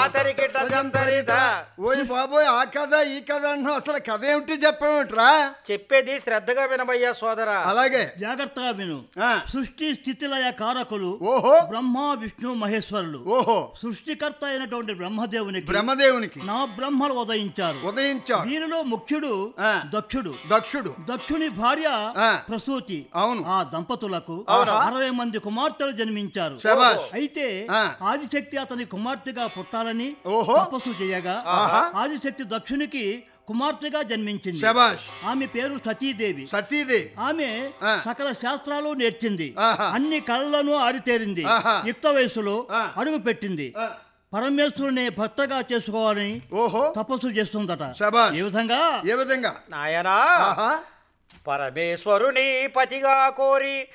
తాతరికిట జంతరిత ఓయ్ బాబోయ్ ఆ కథ ఈ కథ అంటున్నావు అసలు కథ ఏమిటి చెప్పేమిట్రా చెప్పేది శ్రద్ధగా వినబయ్యా సోదరా అలాగే జాగ్రత్తగా విను ఆ, సృష్టి స్థితిలయ కారకులు ఓహో బ్రహ్మ విష్ణు మహేశ్వరులు ఓహో సృష్టికర్త అయినటువంటి బ్రహ్మదేవునికి బ్రహ్మదేవునికి నా బ్రహ్మలు ఉదయించారు ఉదయించాడు వీరిలో ముఖ్యుడు ఆ. దక్షుడు దక్షుడు దక్షుని భార్య ఆ. ప్రసూతి అవును. ఆ దంపతులకు అవును. అరవై మంది కుమార్తెలు జన్మించారు శభాష్. అయితే ఆ. ఆదిశక్తి అతని కుమార్తెగా పుట్టాలని ఓహో. తపస్సు చేయగా ఆహా. ఆదిశక్తి దక్షునికి కుమార్తెగా జన్మించింది శబాష్ ఆమె పేరు సతీదేవి సతీదేవి ఆమె ఆ. సకల శాస్త్రాలు నేర్చింది ఆహా. అన్ని కళలను ఆరితేరింది ఆహా. యుక్త వయసులో ఆ. అడుగు పెట్టింది ఆ, పరమేశ్వరుని భర్తగా చేసుకోవాలని ఓహో తపస్సు చేస్తుందట శభాష్. ఏ విధంగా ఏ విధంగా నాయనా ఆహా పరమేశ్వరుని పతిగా కోరి